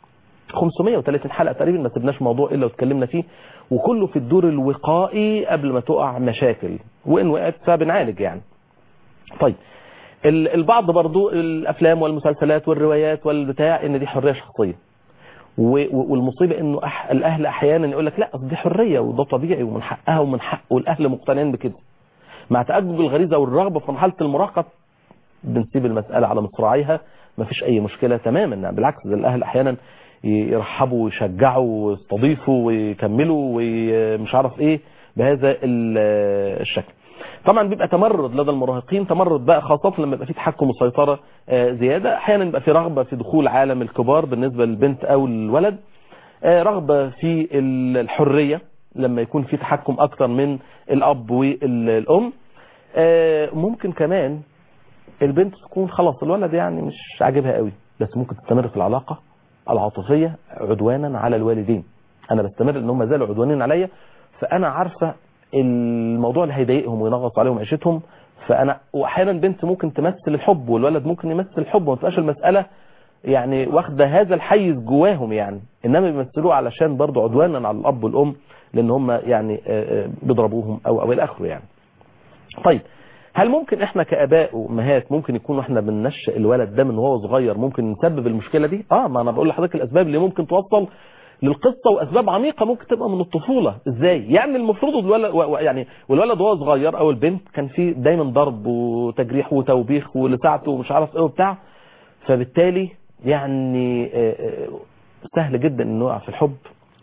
530 حلقه تقريبا ما سيبناش موضوع الا واتكلمنا فيه وكله في الدور الوقائي قبل ما تقع مشاكل وان وقعت فبنعالج يعني طيب ال- البعض برضو الافلام والمسلسلات والروايات والبتاع ان دي حريه شخصيه و- و- والمصيبه انه أح الاهل احيانا يقول لك لا أصل دي حريه وده طبيعي ومن حقها ومن حق والاهل مقتنعين بكده مع تأجج الغريزه والرغبه في مرحله المراهقه بنسيب المساله على مصراعيها ما فيش اي مشكله تماما بالعكس ده الاهل احيانا يرحبوا ويشجعوا ويستضيفوا ويكملوا ومش عارف ايه بهذا ال- الشكل طبعا بيبقى تمرد لدى المراهقين تمرد بقى خاصة لما يبقى في تحكم وسيطرة آه، زيادة احيانا يبقى في رغبة في دخول عالم الكبار بالنسبة للبنت او الولد آه، رغبة في ال- الحرية لما يكون في تحكم اكتر من الاب والام آه، ممكن كمان البنت تكون خلاص الولد يعني مش عاجبها قوي بس ممكن تستمر في العلاقة العاطفية عدوانا على الوالدين انا بستمر ان هم زالوا عدوانين عليا فانا عارفة الموضوع اللي هيضايقهم وينغص عليهم عيشتهم فانا واحيانا البنت ممكن تمثل الحب والولد ممكن يمثل الحب وما تبقاش المسألة يعني واخده هذا الحيز جواهم يعني انما بيمثلوه علشان برضه عدوانا على الاب والام لان هم يعني آه، آه، بيضربوهم او او الى اخره يعني طيب هل ممكن احنا كاباء وامهات ممكن يكون احنا بننشئ الولد ده من وهو صغير ممكن نسبب المشكله دي اه ما انا بقول لحضرتك الاسباب اللي ممكن توصل للقصه واسباب عميقه ممكن تبقى من الطفوله ازاي يعني المفروض الولد و- و- يعني والولد وهو صغير او البنت كان في دايما ضرب وتجريح وتوبيخ ولسعته ومش عارف ايه وبتاع فبالتالي يعني آه، آه، سهل جدا انه يقع في الحب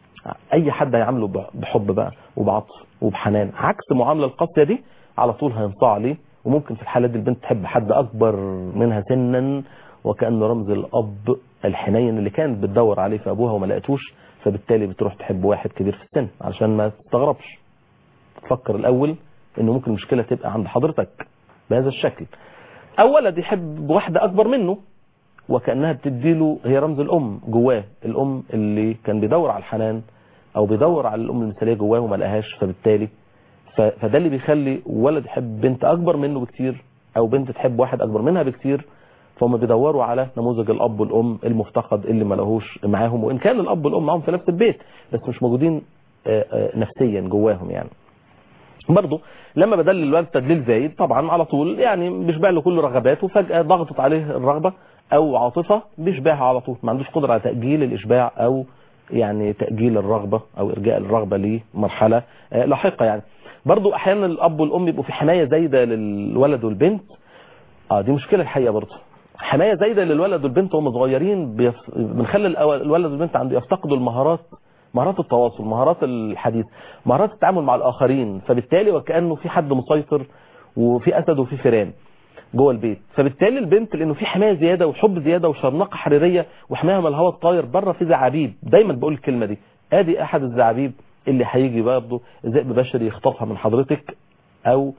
اي حد هيعامله ب- بحب بقى وبعطف وبحنان عكس المعامله القاسيه دي على طول هينصاع عليه وممكن في الحاله دي البنت تحب حد اكبر منها سنا وكانه رمز الاب الحنين اللي كانت بتدور عليه في ابوها وما لقيتوش فبالتالي بتروح تحب واحد كبير في السن علشان ما تستغربش تفكر الاول انه ممكن المشكله تبقى عند حضرتك بهذا الشكل او ولد يحب واحده اكبر منه وكانها بتديله هي رمز الام جواه الام اللي كان بيدور على الحنان او بيدور على الام المثاليه جواه وما لقاهاش فبالتالي ف- فده اللي بيخلي ولد يحب بنت اكبر منه بكتير او بنت تحب واحد اكبر منها بكتير فهم بيدوروا على نموذج الاب والام المفتقد اللي ما لهوش معاهم وان كان الاب والام معاهم في نفس البيت بس مش موجودين آه، آه، نفسيا جواهم يعني برضه لما بدل الولد تدليل زايد طبعا على طول يعني بيشبع له كل رغباته وفجأة ضغطت عليه الرغبة او عاطفة بيشبعها على طول ما عندوش قدرة على تأجيل الإشباع او يعني تأجيل الرغبة او ارجاء الرغبة لمرحلة آه، لاحقة يعني برضه احيانا الاب والام يبقوا في حماية زايدة للولد والبنت اه دي مشكلة الحقيقة برضه حماية زايدة للولد والبنت وهم صغيرين بيف... بنخلي الأو- الولد والبنت عنده يفتقدوا المهارات مهارات التواصل مهارات الحديث مهارات التعامل مع الآخرين فبالتالي وكأنه في حد مسيطر وفي أسد وفي فيران جوه البيت فبالتالي البنت لانه في حمايه زياده وحب زياده وشرنقه حريريه وحمايه من الهواء الطاير بره في زعابيب دايما بقول الكلمه دي ادي احد الزعابيب اللي هيجي برضه ذئب بشري يخطفها من حضرتك او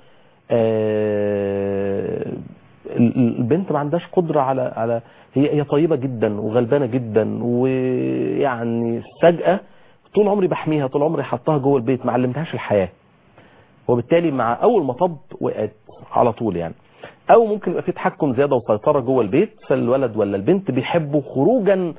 آه البنت ما عندهاش قدره على على هي هي طيبه جدا وغلبانه جدا ويعني فجاه طول عمري بحميها طول عمري حطها جوه البيت ما علمتهاش الحياه وبالتالي مع اول ما طب وقعت على طول يعني او ممكن يبقى في تحكم زياده وسيطره جوه البيت فالولد ولا البنت بيحبوا خروجا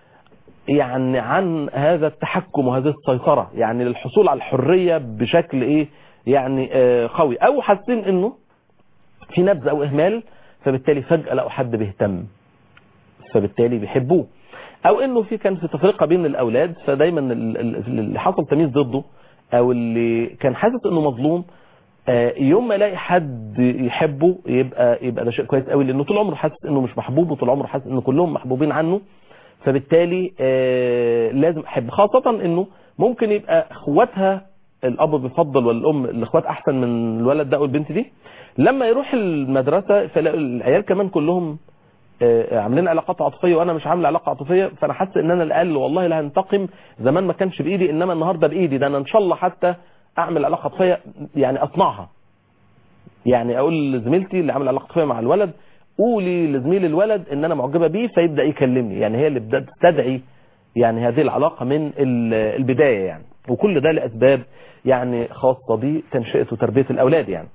يعني عن هذا التحكم وهذه السيطره يعني للحصول على الحريه بشكل ايه يعني آه قوي او حاسين انه في نبذ او اهمال فبالتالي فجاه لقوا حد بيهتم فبالتالي بيحبوه او انه في كان في تفرقه بين الاولاد فدايما اللي حصل تمييز ضده او اللي كان حاسس انه مظلوم يوم ما يلاقي حد يحبه يبقى يبقى ده شيء كويس قوي لانه طول عمره حاسس انه مش محبوب وطول عمره حاسس انه كلهم محبوبين عنه فبالتالي لازم احب خاصه انه ممكن يبقى اخواتها الاب بيفضل ولا الام الاخوات احسن من الولد ده او البنت دي لما يروح المدرسه فلاقوا العيال كمان كلهم عاملين علاقات عاطفيه وانا مش عامل علاقه عاطفيه فانا حاسس ان انا الاقل والله لا هنتقم زمان ما كانش بايدي انما النهارده بايدي ده انا ان شاء الله حتى اعمل علاقه عاطفيه يعني اصنعها يعني اقول لزميلتي اللي عامل علاقه عاطفيه مع الولد قولي لزميل الولد ان انا معجبه بيه فيبدا يكلمني يعني هي اللي بدات تستدعي يعني هذه العلاقه من البدايه يعني وكل ده لاسباب يعني خاصه بتنشئه وتربيه الاولاد يعني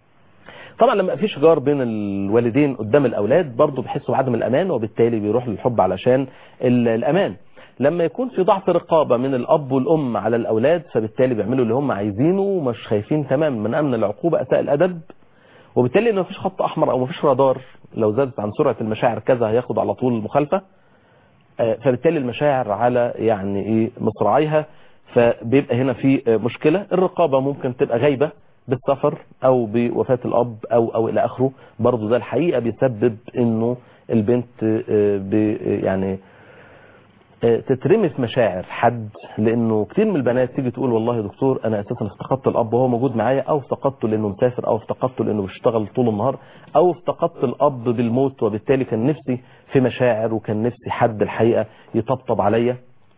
طبعا لما في شجار بين الوالدين قدام الاولاد برضه بيحسوا بعدم الامان وبالتالي بيروح للحب علشان الامان لما يكون في ضعف رقابه من الاب والام على الاولاد فبالتالي بيعملوا اللي هم عايزينه ومش خايفين تماما من امن العقوبه اساء الادب وبالتالي انه مفيش خط احمر او مفيش رادار لو زادت عن سرعه المشاعر كذا هياخد على طول المخالفه فبالتالي المشاعر على يعني ايه مصراعيها فبيبقى هنا في مشكله الرقابه ممكن تبقى غايبه بالسفر او بوفاه الاب او او الى اخره برضه ده الحقيقه بيسبب انه البنت يعني تترمي في مشاعر حد لانه كتير من البنات تيجي تقول والله يا دكتور انا اساسا افتقدت الاب وهو موجود معايا او افتقدته لانه مسافر او افتقدته لانه بيشتغل طول النهار او افتقدت الاب بالموت وبالتالي كان نفسي في مشاعر وكان نفسي حد الحقيقه يطبطب عليا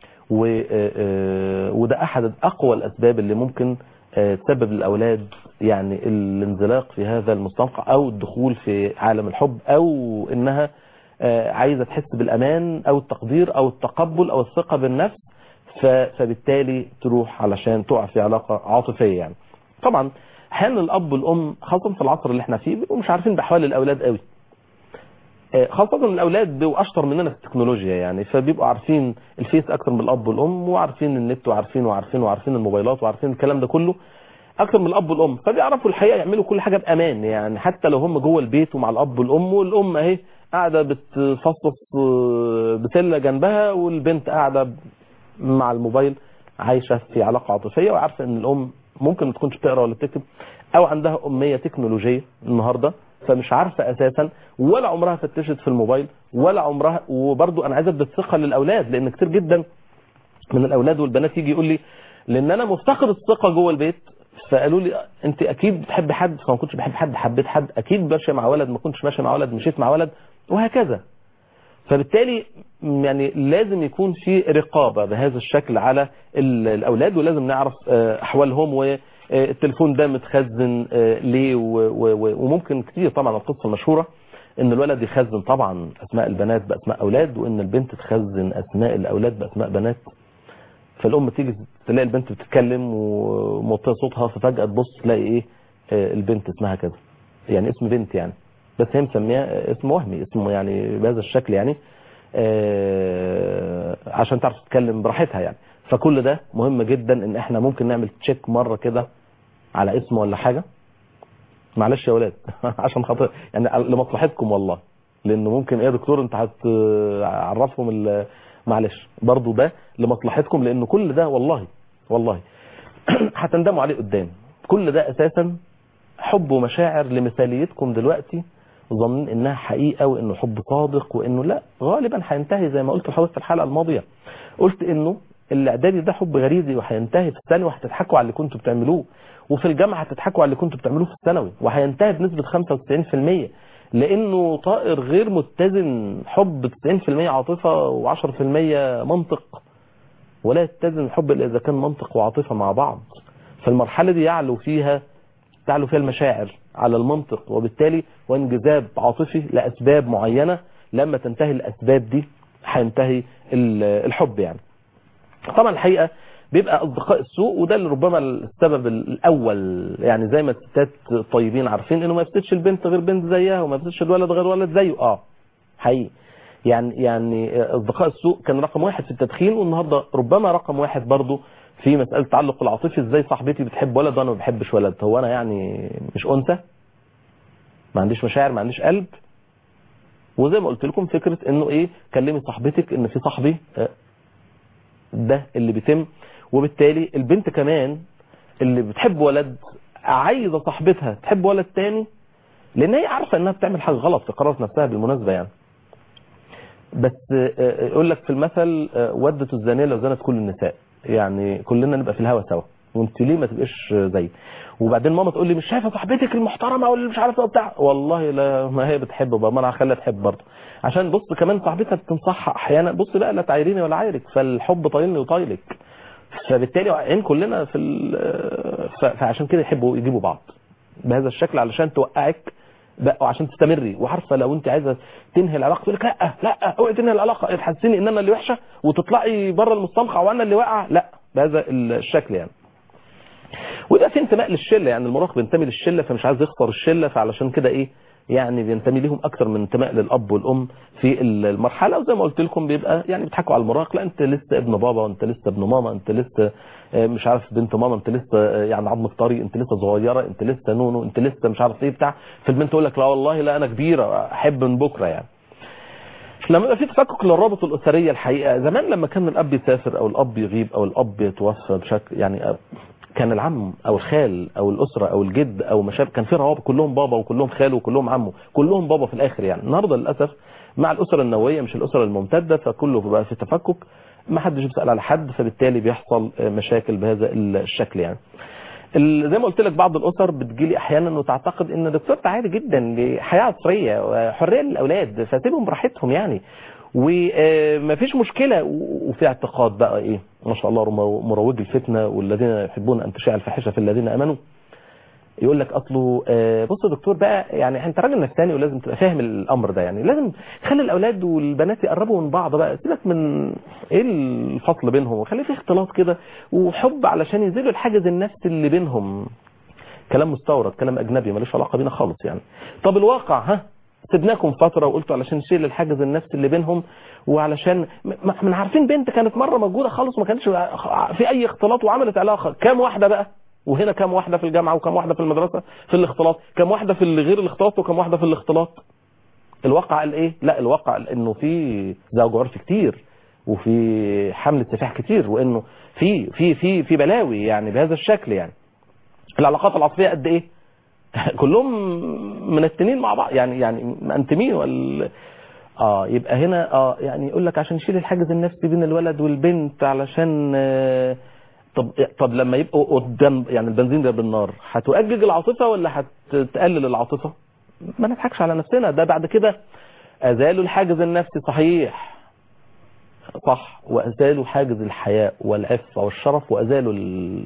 وده احد اقوى الاسباب اللي ممكن تسبب للاولاد يعني الانزلاق في هذا المستنقع او الدخول في عالم الحب او انها عايزه تحس بالامان او التقدير او التقبل او الثقه بالنفس فبالتالي تروح علشان تقع في علاقه عاطفيه يعني طبعا احيانا الاب والام خاصه في العصر اللي احنا فيه بيبقوا مش عارفين باحوال الاولاد قوي خاصة الأولاد بيبقوا أشطر مننا في التكنولوجيا يعني فبيبقوا عارفين الفيس أكتر من الأب والأم وعارفين النت وعارفين وعارفين وعارفين الموبايلات وعارفين الكلام ده كله أكتر من الأب والأم فبيعرفوا الحقيقة يعملوا كل حاجة بأمان يعني حتى لو هم جوه البيت ومع الأب والأم والأم أهي قاعدة بتفصص بسلة جنبها والبنت قاعدة مع الموبايل عايشة في علاقة عاطفية وعارفة إن الأم ممكن ما تكونش بتقرا ولا بتكتب أو عندها أمية تكنولوجية النهارده فمش عارفه اساسا ولا عمرها فتشت في الموبايل ولا عمرها وبرضو انا عايز ادي الثقه للاولاد لان كتير جدا من الاولاد والبنات يجي يقول لي لان انا مفتقد الثقه جوه البيت فقالوا لي انت اكيد بتحب حد فما كنتش بحب حد حبيت حد اكيد ماشيه مع ولد ما كنتش ماشيه مع ولد مشيت مع ولد وهكذا فبالتالي يعني لازم يكون في رقابه بهذا الشكل على الاولاد ولازم نعرف احوالهم و التليفون ده متخزن ليه وممكن كتير طبعا القصه المشهوره ان الولد يخزن طبعا اسماء البنات باسماء اولاد وان البنت تخزن اسماء الاولاد باسماء بنات فالام تيجي تلاقي البنت بتتكلم وموطيه صوتها ففجاه تبص تلاقي ايه البنت اسمها كذا يعني اسم بنت يعني بس هي مسميها اسم وهمي اسمه يعني بهذا الشكل يعني عشان تعرف تتكلم براحتها يعني فكل ده مهم جدا ان احنا ممكن نعمل تشيك مره كده على اسم ولا حاجه معلش يا ولاد عشان خاطر يعني لمصلحتكم والله لان ممكن ايه يا دكتور انت هتعرفهم معلش برضو ده لمصلحتكم لان كل ده والله والله هتندموا عليه قدام كل ده اساسا حب ومشاعر لمثاليتكم دلوقتي ظنين انها حقيقه وانه حب صادق وانه لا غالبا هينتهي زي ما قلت لحضرتك في الحلقه الماضيه قلت انه الاعدادي ده حب غريزي وهينتهي في الثانوي وهتضحكوا على اللي كنتوا بتعملوه وفي الجامعه هتضحكوا على اللي كنتوا بتعملوه في الثانوي وهينتهي بنسبه 95% لانه طائر غير متزن حب 90% عاطفة و10% منطق ولا يتزن الحب الا اذا كان منطق وعاطفة مع بعض فالمرحلة دي يعلو فيها تعلو فيها المشاعر على المنطق وبالتالي وانجذاب عاطفي لاسباب معينة لما تنتهي الاسباب دي هينتهي الحب يعني طبعا الحقيقة بيبقى اصدقاء السوء وده اللي ربما السبب الاول يعني زي ما الستات الطيبين عارفين انه ما يفتش البنت غير بنت زيها وما يفتش الولد غير ولد زيه اه حقيقي يعني يعني اصدقاء السوء كان رقم واحد في التدخين والنهارده ربما رقم واحد برضه في مساله التعلق العاطفي ازاي صاحبتي بتحب ولد وانا ما بحبش ولد هو انا يعني مش انثى ما عنديش مشاعر ما عنديش قلب وزي ما قلت لكم فكره انه ايه كلمي صاحبتك ان في صاحبي ده اللي بيتم وبالتالي البنت كمان اللي بتحب ولد عايزه صاحبتها تحب ولد تاني لان هي عارفه انها بتعمل حاجه غلط في قرارة نفسها بالمناسبه يعني بس يقول لك في المثل ودت الزانيه لو زنت كل النساء يعني كلنا نبقى في الهوا سوا وانت ليه ما تبقاش زي وبعدين ماما تقول لي مش شايفه صاحبتك المحترمه ولا مش عارفه بتاع والله لا ما هي بتحب بقى ما انا هخليها تحب برضه عشان بص كمان صاحبتها بتنصحها احيانا بص بقى لا تعايريني ولا عايرك فالحب طايلني وطايلك فبالتالي واقعين كلنا في فعشان كده يحبوا يجيبوا بعض بهذا الشكل علشان توقعك بقى وعشان تستمري وعارفه لو انت عايزه تنهي العلاقه تقول لك لا لا اوعي تنهي العلاقه تحسسني ان انا اللي وحشه وتطلعي بره المستنقع وانا اللي واقعه لا بهذا الشكل يعني ويبقى في انتماء للشله يعني المراهق بينتمي للشله فمش عايز يخسر الشله فعلشان كده ايه يعني بينتمي ليهم اكتر من انتماء للاب والام في المرحله وزي ما قلت لكم بيبقى يعني بيضحكوا على المراهق لا انت لسه ابن بابا وانت لسه ابن ماما انت لسه مش عارف بنت ماما انت لسه يعني عظم الطريق انت لسه صغيره انت لسه نونو انت لسه مش عارف ايه بتاع فالبنت تقول لك لا والله لا انا كبيره احب من بكره يعني لما يبقى في تفكك للرابط الاسريه الحقيقه زمان لما كان الاب يسافر او الاب يغيب او الاب يتوفى بشكل يعني كان العم او الخال او الاسره او الجد او مشابه كان في روابط كلهم بابا وكلهم خاله وكلهم عمه كلهم بابا في الاخر يعني النهارده للاسف مع الاسره النوويه مش الاسره الممتده فكله بقى في تفكك ما حدش بيسال على حد فبالتالي بيحصل مشاكل بهذا الشكل يعني زي ما قلت لك بعض الاسر بتجيلي احيانا وتعتقد ان الدكتور ده عادي جدا دي حياه عصريه وحريه للاولاد فسيبهم براحتهم يعني ومفيش مشكله وفي اعتقاد بقى ايه ما شاء الله مروج الفتنه والذين يحبون ان تشاع الفاحشه في الذين امنوا يقول لك اصله بص يا دكتور بقى يعني انت راجل نفساني ولازم تبقى فاهم الامر ده يعني لازم خلي الاولاد والبنات يقربوا من بعض بقى سيبك من ايه الفصل بينهم وخلي في اختلاط كده وحب علشان ينزلوا الحاجز النفسي اللي بينهم كلام مستورد كلام اجنبي ملوش علاقه بينا خالص يعني طب الواقع ها سيبناكم فتره وقلتوا علشان نشيل الحاجز النفسي اللي بينهم وعلشان من عارفين بنت كانت مره موجوده خالص وما كانش في اي اختلاط وعملت علاقه كام واحده بقى وهنا كام واحده في الجامعه وكام واحده في المدرسه في الاختلاط كام واحده في غير الاختلاط وكام واحده في الاختلاط الواقع قال ايه لا الواقع قال انه في زوج عرف كتير وفي حمله سفاح كتير وانه في في في في بلاوي يعني بهذا الشكل يعني العلاقات العاطفيه قد ايه كلهم منتنين مع بعض يعني يعني مأنتمين ولا اه يبقى هنا اه يعني يقول لك عشان نشيل الحاجز النفسي بين الولد والبنت علشان آه طب طب لما يبقوا قدام يعني البنزين ده بالنار هتؤجج العاطفه ولا هتقلل العاطفه؟ ما نضحكش على نفسنا ده بعد كده ازالوا الحاجز النفسي صحيح صح وازالوا حاجز الحياء والعفه والشرف وازالوا ال...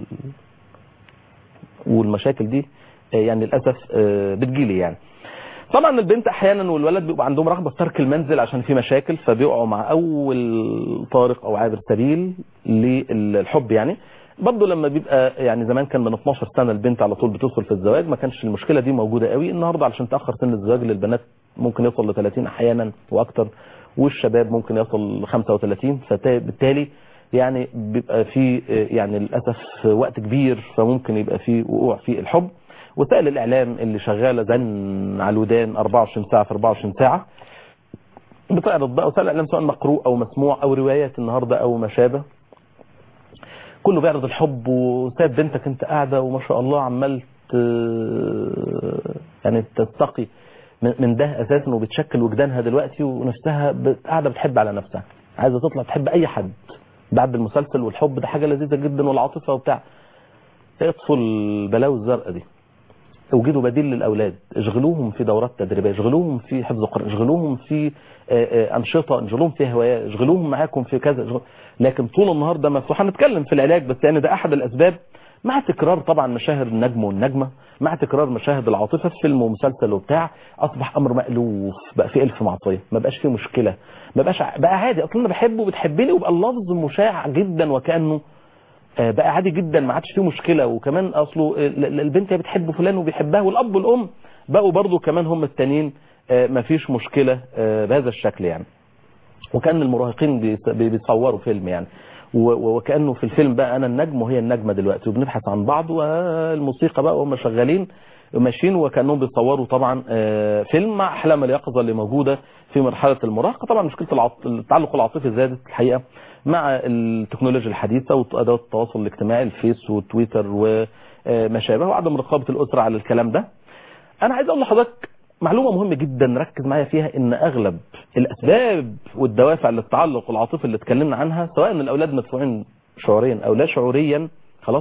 والمشاكل دي يعني للاسف بتجيلي يعني طبعا البنت احيانا والولد بيبقى عندهم رغبه في ترك المنزل عشان في مشاكل فبيقعوا مع اول طارق او عابر سبيل للحب يعني برضه لما بيبقى يعني زمان كان من 12 سنه البنت على طول بتدخل في الزواج ما كانش المشكله دي موجوده قوي النهارده علشان تاخر سن الزواج للبنات ممكن يوصل ل 30 احيانا واكتر والشباب ممكن يوصل ل 35 فبالتالي يعني بيبقى في يعني للاسف وقت كبير فممكن يبقى في وقوع في الحب وسائل الاعلام اللي شغاله زن على الودان 24 ساعه في 24 ساعه بتعرض بقى وسائل الاعلام سواء مقروء او مسموع او روايات النهارده او ما شابه كله بيعرض الحب وساب بنتك انت قاعده وما شاء الله عمال يعني تستقي من ده اساسا وبتشكل وجدانها دلوقتي ونفسها قاعده بتحب على نفسها عايزه تطلع تحب اي حد بعد المسلسل والحب ده حاجه لذيذه جدا والعاطفه وبتاع اطفوا البلاوي الزرقاء دي اوجدوا بديل للاولاد اشغلوهم في دورات تدريبيه اشغلوهم في حفظ القران اشغلوهم في آه، آه، انشطه اشغلوهم في هوايات اشغلوهم معاكم في كذا اشغل- لكن طول النهار ده مفتوح هنتكلم في العلاج بس يعني ده احد الاسباب مع تكرار طبعا مشاهد النجم والنجمه مع تكرار مشاهد العاطفه في فيلم ومسلسل وبتاع اصبح امر مالوف بقى في الف معصيه ما بقاش فيه مشكله ما بقاش ع- بقى عادي اصلا انا بحبه بتحبني وبقى اللفظ مشاع جدا وكانه آه، بقى عادي جدا ما عادش فيه مشكله وكمان اصله آه، ال- ال- البنت هي بتحب فلان وبيحبها والاب والام بقوا برضو كمان هم التانيين آه، ما فيش مشكله آه، بهذا الشكل يعني وكان المراهقين بيص- بي- بيصوروا فيلم يعني و- و- وكانه في الفيلم بقى انا النجم وهي النجمه دلوقتي وبنبحث عن بعض والموسيقى بقى وهم شغالين ماشيين وكانهم بيصوروا طبعا آه، فيلم مع احلام اليقظه اللي موجوده في مرحله المراهقه طبعا مشكله العط- التعلق العاطفي زادت الحقيقه مع التكنولوجيا الحديثه وادوات التواصل الاجتماعي الفيس والتويتر وما شابه وعدم رقابه الاسره على الكلام ده انا عايز اقول لحضرتك معلومه مهمه جدا ركز معايا فيها ان اغلب الاسباب والدوافع للتعلق العاطفي اللي اتكلمنا عنها سواء ان الاولاد مدفوعين شعوريا او لا شعوريا خلاص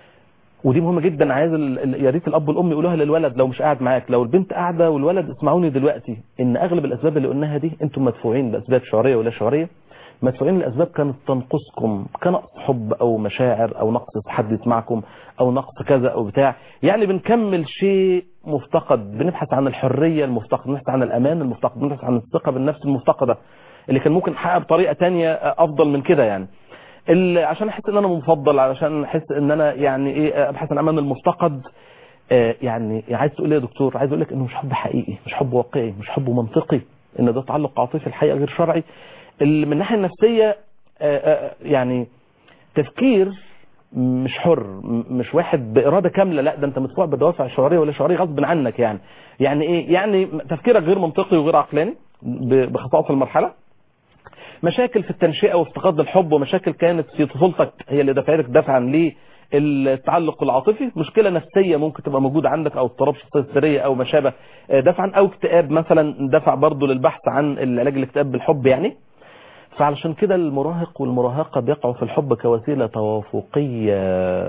ودي مهمه جدا عايز ال- ال- يا ريت الاب والام يقولوها للولد لو مش قاعد معاك لو البنت قاعده والولد اسمعوني دلوقتي ان اغلب الاسباب اللي قلناها دي انتم مدفوعين باسباب شعوريه ولا شعوريه مدفوعين لاسباب كانت تنقصكم كنقص حب او مشاعر او نقص حد يسمعكم او نقص كذا او بتاع يعني بنكمل شيء مفتقد بنبحث عن الحريه المفتقده بنبحث عن الامان المفتقد بنبحث عن الثقه بالنفس المفتقده اللي كان ممكن نحققها بطريقه تانية افضل من كده يعني ال- عشان احس ان انا مفضل علشان احس ان انا يعني ايه ابحث عن امان المفتقد آه، يعني عايز تقول ايه يا دكتور عايز اقول لك انه مش حب حقيقي مش حب واقعي مش حب منطقي ان ده تعلق عاطفي الحقيقه غير شرعي ال- من الناحيه النفسيه آه، آه، يعني تفكير مش حر م- مش واحد بإرادة كاملة لا ده انت مدفوع بدوافع شعورية ولا شعورية غصب عنك يعني يعني ايه يعني تفكيرك غير منطقي وغير عقلاني ب- بخصائص المرحلة مشاكل في التنشئة وافتقاد الحب ومشاكل كانت في طفولتك هي اللي دفعتك دفعا للتعلق العاطفي مشكلة نفسية ممكن تبقى موجودة عندك او اضطراب شخصية سرية او ما شابه آه، دفعا او اكتئاب مثلا دفع برضه للبحث عن العلاج الاكتئاب بالحب يعني فعلشان كده المراهق والمراهقة بيقعوا في الحب كوسيلة توافقية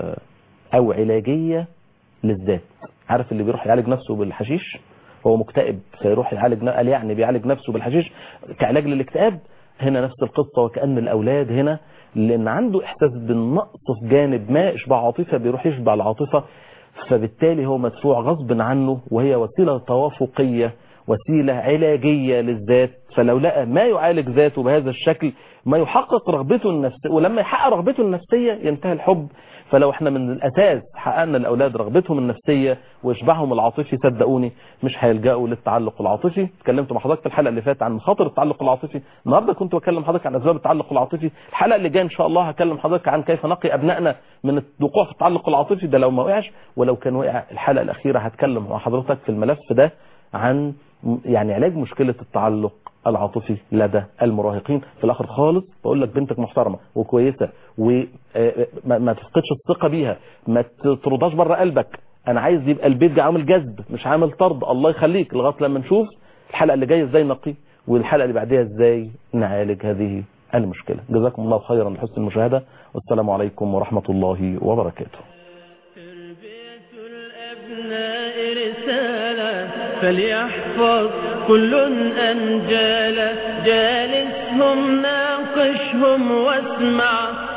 او علاجية للذات عارف اللي بيروح يعالج نفسه بالحشيش هو مكتئب فيروح يعالج ن- قال يعني بيعالج نفسه بالحشيش كعلاج للاكتئاب هنا نفس القصة وكأن الأولاد هنا لأن عنده إحساس بالنقص في جانب ما إشباع عاطفة بيروح يشبع العاطفة فبالتالي هو مدفوع غصب عنه وهي وسيلة توافقية وسيلة علاجية للذات فلو لقى ما يعالج ذاته بهذا الشكل ما يحقق رغبته النفسية ولما يحقق رغبته النفسية ينتهي الحب فلو احنا من الاساس حققنا الاولاد رغبتهم النفسيه واشباعهم العاطفي صدقوني مش هيلجأوا للتعلق العاطفي اتكلمت مع حضرتك في الحلقه اللي فاتت عن مخاطر التعلق العاطفي النهارده كنت بكلم حضرتك عن اسباب التعلق العاطفي الحلقه اللي جايه ان شاء الله هكلم حضرتك عن كيف نقي ابنائنا من الوقوع في التعلق العاطفي ده لو ما وقعش ولو كان وقع الحلقه الاخيره هتكلم مع حضرتك في الملف ده عن يعني علاج مشكله التعلق العاطفي لدى المراهقين في الاخر خالص بقول لك بنتك محترمه وكويسه وما تفقدش الثقه بيها ما تطردهاش بره قلبك انا عايز يبقى البيت ده عامل جذب مش عامل طرد الله يخليك لغايه لما نشوف الحلقه اللي جايه ازاي نقي والحلقه اللي بعديها ازاي نعالج هذه المشكله جزاكم الله خيرا لحسن المشاهده والسلام عليكم ورحمه الله وبركاته تربية الأبناء رسالة فليحفظ كل أنجالا جالسهم ناقشهم واسمع